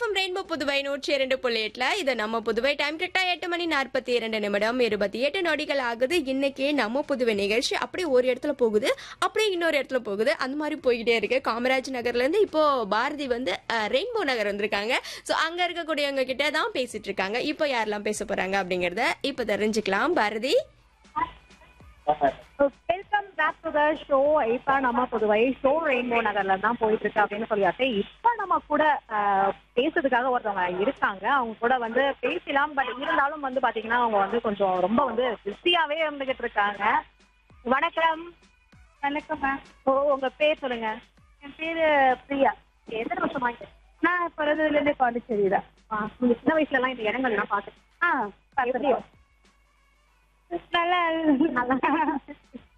FM rainbow Puduvai நூற்றி இரண்டு புள்ளி எட்டுல இது நம்ம புதுவை டைம் கரெக்டா எட்டு மணி நாற்பத்தி இரண்டு நிமிடம் இருபத்தி எட்டு நொடிகள் ஆகுது இன்னைக்கு நம்ம புதுவை நிகழ்ச்சி அப்படியே ஒரு இடத்துல போகுது அப்படியே இன்னொரு இடத்துல போகுது அந்த மாதிரி போய்கிட்டே இருக்கு காமராஜ் நகர்ல இருந்து இப்போ பாரதி வந்து ரெயின்போ நகர் வந்திருக்காங்க ஸோ அங்க இருக்கக்கூடியவங்க கிட்ட தான் பேசிட்டு இருக்காங்க இப்போ யாரெல்லாம் பேச போறாங்க அப்படிங்கறத இப்போ தெரிஞ்சுக்கலாம் Bharathi welcome back to the show இப்ப நம்ம புதுவை ஷோ ரெயின்போ நகர்ல தான் போயிட்டு இருக்கு அப்படின்னு சொல்லியாச்சு இப்ப நம்ம கூட அஹ், பேசுறதுக்காக ஒருத்தவங்க இருக்காங்க அவங்க கூட வந்து பேசலாம் பட் இருந்தாலும் வந்து பாத்தீங்கன்னா அவங்க வந்து கொஞ்சம் ரொம்ப வந்து பிஸியாவே இருந்துகிட்டு இருக்காங்க வணக்கம் வணக்கம் மேம் ஓ உங்க பேர் சொல்லுங்க என் பேரு பிரியா எத்தனை வருஷமா இங்க? நான் பிறந்ததுல இருந்தே பாண்டிச்சேரி தான் நீங்க சின்ன வயசுல எல்லாம் இந்த இடங்கள்லாம் பாத்து ஆ பக்கத்துலயே நல்லா நல்லா